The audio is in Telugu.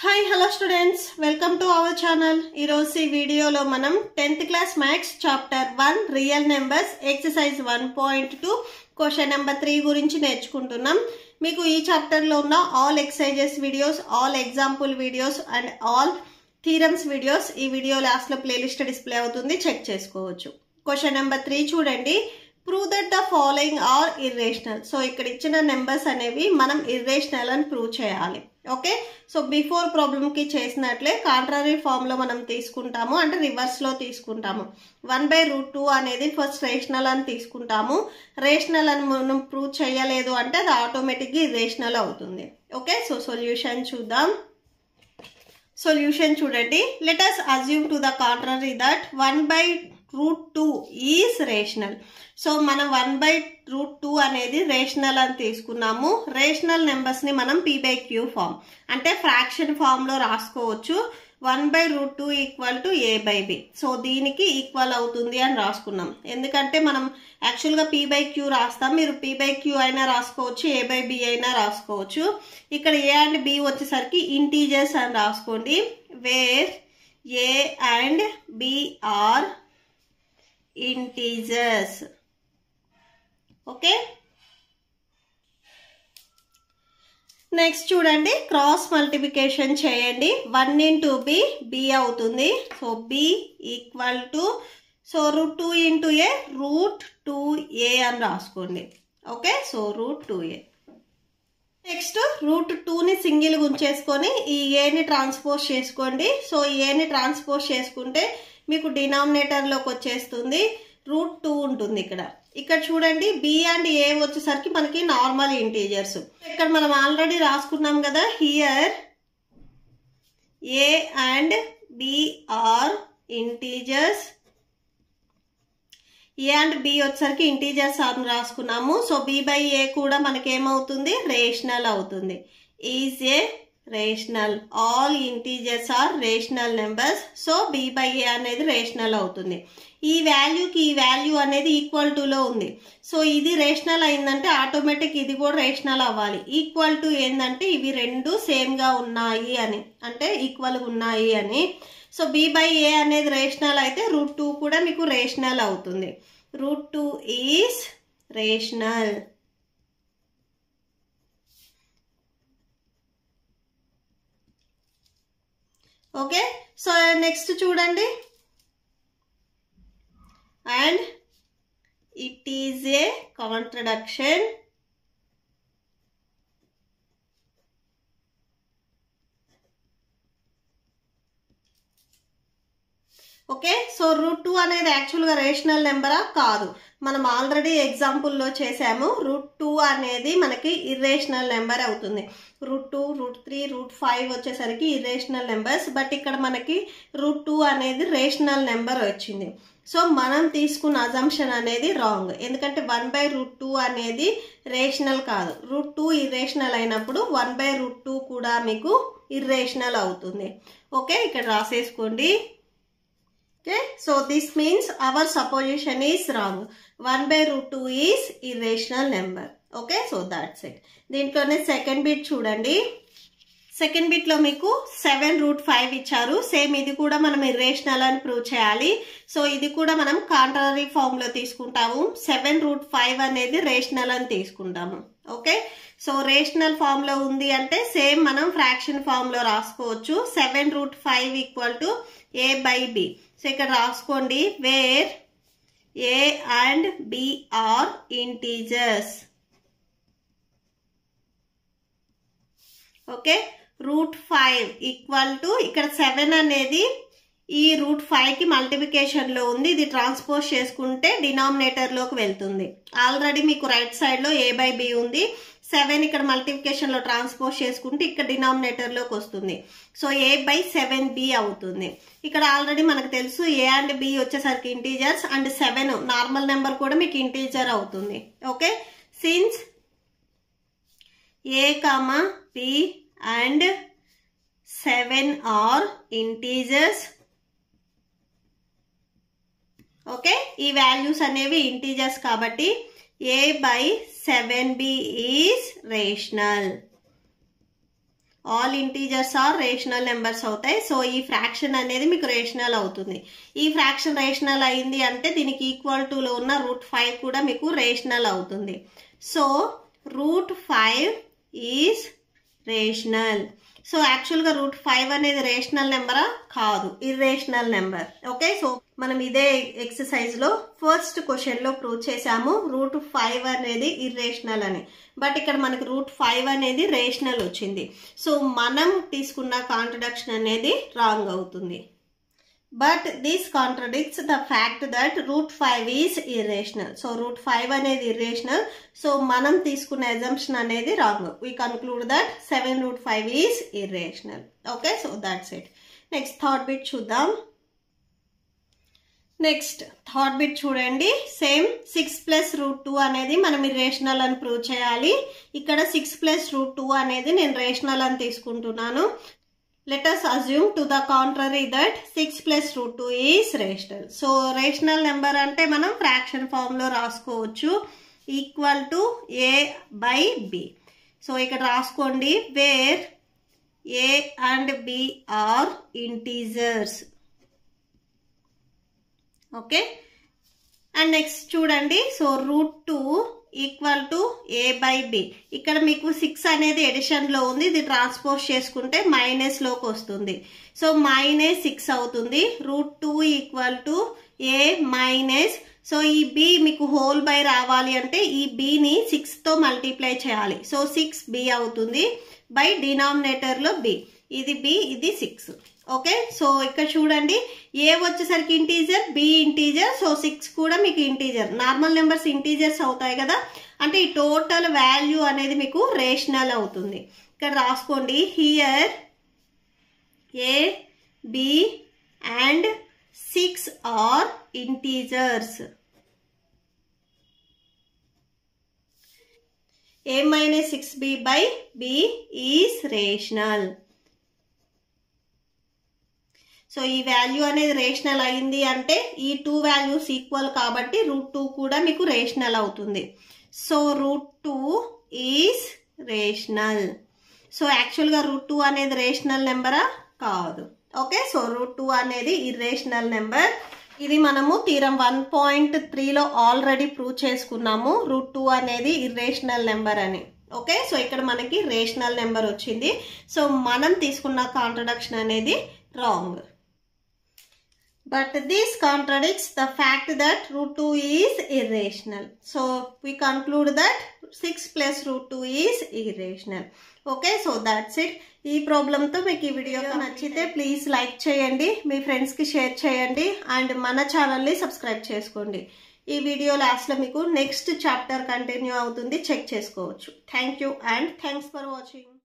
Hi hello students welcome to our channel ఈరోజు ఈ వీడియోలో మనం tenth class maths chapter one real numbers exercise one point two question number three గురించి నేర్చుకుంటున్నాం మీకు ఈ చాప్టర్లో ఉన్న all exercises videos all example videos and all theorems videos ఈ వీడియో లాస్ట్లో ప్లేలిస్ట్ డిస్ప్లే అవుతుంది చెక్ చేసుకోవచ్చు క్వశ్చన్ నెంబర్ త్రీ చూడండి prove that the following are irrational so ఇక్కడ ఇచ్చిన నెంబర్స్ అనేవి మనం ఇర్రేషనల్ అని ప్రూవ్ చేయాలి ఓకే సో బిఫోర్ ప్రాబ్లమ్కి చేసినట్లే కాంట్రరీ ఫామ్లో మనం తీసుకుంటాము అంటే రివర్స్లో తీసుకుంటాము వన్ బై రూట్ టూ అనేది ఫస్ట్ రేషనల్ అని తీసుకుంటాము రేషనల్ అని మనం ప్రూవ్ చేయలేదు అంటే అది ఆటోమేటిక్గా ఇర్రేషనల్ అవుతుంది ఓకే సో సొల్యూషన్ చూద్దాం సొల్యూషన్ చూడండి let us assume to the contrary that one by root two is rational so మనం వన్ బై రూట్ టూ అనేది రేషనల్ అని తీసుకున్నాము రేషనల్ నెంబర్స్ని మనం పీ బై క్యూ ఫామ్ అంటే ఫ్రాక్షన్ ఫామ్లో రాసుకోవచ్చు one by root two equal to A by B so దీనికి ఈక్వల్ అవుతుంది అని రాసుకున్నాం ఎందుకంటే మనం యాక్చువల్గా పీ బై క్యూ రాస్తాం మీరు పీ బై క్యూ అయినా రాసుకోవచ్చు ఏ బై బి అయినా రాసుకోవచ్చు ఇక్కడ ఏ అండ్ బి వచ్చేసరికి ఇంటీజర్స్ అని రాసుకోండి where A and B are integers okay next చూడండి క్రాస్ మల్టిప్లికేషన్ చేయండి వన్ ఇంటూ బి బి అవుతుంది so B equal to so root two into A root two A అని రాసుకోండి okay so root two A next root టూని సింగిల్గా ఉంచేసుకొని ఈ ఏని ట్రాన్స్పోజ్ చేసుకోండి సో ఈ ఏని ట్రాన్స్పోజ్ చేసుకుంటే మీకు డినామినేటర్లోకి వచ్చేస్తుంది రూట్ టూ ఉంటుంది ఇక్కడ ఇక్కడ చూడండి బి అండ్ ఏ వచ్చేసరికి మనకి నార్మల్ ఇంటీజర్స్ ఇక్కడ మనం ఆల్రెడీ రాసుకున్నాం కదా here A and B are integers A and B వచ్చేసరికి ఇంటీజర్స్ అని రాసుకున్నాము సో బి బై ఏ కూడా మనకి ఏమవుతుంది రేషనల్ అవుతుంది is a rational all integers are rational numbers so B by A అనేది రేషనల్ అవుతుంది ఈ వాల్యూకి ఈ వాల్యూ అనేది ఈక్వల్ టులో ఉంది సో ఇది రేషనల్ అయిందంటే ఆటోమేటిక్ ఇది కూడా రేషనల్ అవ్వాలి ఈక్వల్ టు ఏంటంటే ఇవి రెండు సేమ్గా ఉన్నాయి అని అంటే ఈక్వల్గా ఉన్నాయి అని సో బి బై ఏ అనేది రేషనల్ అయితే రూట్ టూ కూడా మీకు రేషనల్ అవుతుంది root two is rational okay so next చూడండి and it is a contradiction okay so root two అనేది యాక్చువల్గా రేషనల్ నెంబరా కాదు మనం ఆల్రెడీ ఎగ్జాంపుల్లో చేసాము రూట్ టూ అనేది మనకి ఇర్రేషనల్ నెంబర్ అవుతుంది root two root three root five వచ్చేసరికి ఇర్రేషనల్ నెంబర్స్ బట్ ఇక్కడ మనకి రూట్ టూ అనేది రేషనల్ నెంబర్ వచ్చింది సో మనం తీసుకున్న అజంప్షన్ అనేది రాంగ్ ఎందుకంటే వన్ బై రూట్ టూ అనేది రేషనల్ కాదు రూట్ టూ ఇర్రేషనల్ అయినప్పుడు వన్ బై రూట్ టూ కూడా మీకు ఇర్రేషనల్ అవుతుంది ఓకే ఇక్కడ రాసేసుకోండి okay so this means our supposition is wrong one by root two is irrational number okay so that's it దీంట్లోనే సెకండ్ బిట్ చూడండి సెకండ్ బిట్లో మీకు సెవెన్ రూట్ ఫైవ్ ఇచ్చారు సేమ్ ఇది కూడా మనం ఇర్రేషనల్ అని ప్రూవ్ చేయాలి సో ఇది కూడా మనం కాంట్రరీ ఫామ్లో తీసుకుంటాము సెవెన్ రూట్ ఫైవ్ అనేది రేషనల్ అని తీసుకుంటాము ఓకే సో రేషనల్ ఫామ్లో ఉంది అంటే సేమ్ మనం ఫ్రాక్షన్ ఫామ్లో రాసుకోవచ్చు seven root five equal to A by B so ఇక్కడ రాసుకోండి where A and B are integers okay root five equal to ఇక్కడ సెవెన్ అనేది ఈ రూట్ ఫైవ్కి మల్టిప్లికేషన్లో ఉంది ఇది ట్రాన్స్పోజ్ చేసుకుంటే డినామినేటర్లోకి వెళ్తుంది ఆల్రెడీ మీకు రైట్ సైడ్లో ఏ బై బి ఉంది సెవెన్ ఇక్కడ మల్టిప్లికేషన్లో ట్రాన్స్పోజ్ చేసుకుంటే ఇక్కడ డినామినేటర్లోకి వస్తుంది so a by seven b అవుతుంది ఇక్కడ ఆల్రెడీ మనకు తెలుసు ఏ అండ్ బి వచ్చేసరికి integers and seven normal number కూడా మీకు ఇంటీజర్ అవుతుంది okay since a comma b and seven are integers okay ఈ వాల్యూస్ అనేవి ఇంటీజర్స్ కాబట్టి a by seven b is rational all integers are rational numbers అవుతాయి సో ఈ ఫ్రాక్షన్ అనేది మీకు రేషనల్ అవుతుంది ఈ ఫ్రాక్షన్ రేషనల్ అయింది అంటే దీనికి ఈక్వల్ టులో ఉన్న రూట్ ఫైవ్ కూడా మీకు రేషనల్ అవుతుంది so root five is rational so యాక్చువల్గా రూట్ ఫైవ్ అనేది రేషనల్ నెంబరా కాదు ఇర్రేషనల్ నెంబర్ ఓకే సో మనం ఇదే ఎక్సర్సైజ్లో ఫస్ట్ క్వశ్చన్లో ప్రూవ్ చేసాము రూట్ ఫైవ్ అనేది ఇర్రేషనల్ అని బట్ ఇక్కడ మనకి రూట్ ఫైవ్ అనేది రేషనల్ వచ్చింది సో మనం తీసుకున్న కాంట్రడక్షన్ అనేది రాంగ్ అవుతుంది but this contradicts the fact that root five is irrational so root five అనేది ఇర్రేషనల్ సో మనం తీసుకున్న ఎజంప్షన్ అనేది wrong we conclude that seven root five is irrational okay so that's it next third bit చూద్దాం నెక్స్ట్ థర్డ్ బిట్ చూడండి same six plus root two అనేది మనం రేషనల్ అని ప్రూవ్ చేయాలి ఇక్కడ సిక్స్ ప్లస్ రూట్ టూ అనేది నేను రేషనల్ అని తీసుకుంటున్నాను let us assume to the contrary that six plus root two is rational so rational number అంటే మనం ఫ్రాక్షన్ ఫామ్లో రాసుకోవచ్చు equal to A by B so ఇక్కడ రాసుకోండి where A and B are integers okay and next చూడండి so root two equal to A by b ఇక్కడ మీకు సిక్స్ అనేది ఎడిషన్లో ఉంది ఇది ట్రాన్స్పోజ్ చేసుకుంటే మైనస్లోకి వస్తుంది సో మైనస్ సిక్స్ అవుతుంది root two equal to a minus so ఈ బి మీకు హోల్ బై రావాలి అంటే ఈ బిని సిక్స్తో మల్టిప్లై చేయాలి సో సిక్స్ బి అవుతుంది బై డినామినేటర్లో బి ఇది బి ఇది సిక్స్ ఓకే సో ఇక్కడ చూడండి ఏ వచ్చేసరికి integer b integer so six కూడా మీకు ఇంటీజర్ నార్మల్ నెంబర్స్ ఇంటీజర్స్ అవుతాయి కదా అంటే ఈ టోటల్ వాల్యూ అనేది మీకు రేషనల్ అవుతుంది ఇక్కడ రాసుకోండి here a b and six are integers a minus six b by b is rational so ఈ వాల్యూ అనేది రేషనల్ అయింది అంటే ఈ టూ వాల్యూస్ ఈక్వల్ కాబట్టి రూట్ టూ కూడా మీకు రేషనల్ అవుతుంది so root two is rational so యాక్చువల్గా రూట్ టూ అనేది రేషనల్ నెంబరా కాదు ఓకే సో రూట్ టూ అనేది ఇర్రేషనల్ నెంబర్ ఇది మనము తీరం వన్ పాయింట్ త్రీలో ఆల్రెడీ ప్రూవ్ చేసుకున్నాము రూట్ టూ అనేది ఇర్రేషనల్ నెంబర్ అని ఓకే సో ఇక్కడ మనకి రేషనల్ నెంబర్ వచ్చింది సో మనం తీసుకున్న కాంట్రడక్షన్ అనేది wrong but this contradicts the fact that root 2 is irrational. So we conclude that 6 plus root 2 is irrational. Okay so that's it ఈ ప్రాబ్లంతో మీకు ఈ వీడియో నచ్చితే ప్లీజ్ లైక్ చేయండి మీ ఫ్రెండ్స్కి షేర్ చేయండి అండ్ మన ఛానల్ని సబ్స్క్రైబ్ చేసుకోండి ఈ వీడియో లాస్ట్లో మీకు నెక్స్ట్ చాప్టర్ కంటిన్యూ అవుతుంది చెక్ చేసుకోవచ్చు thank you and thanks for watching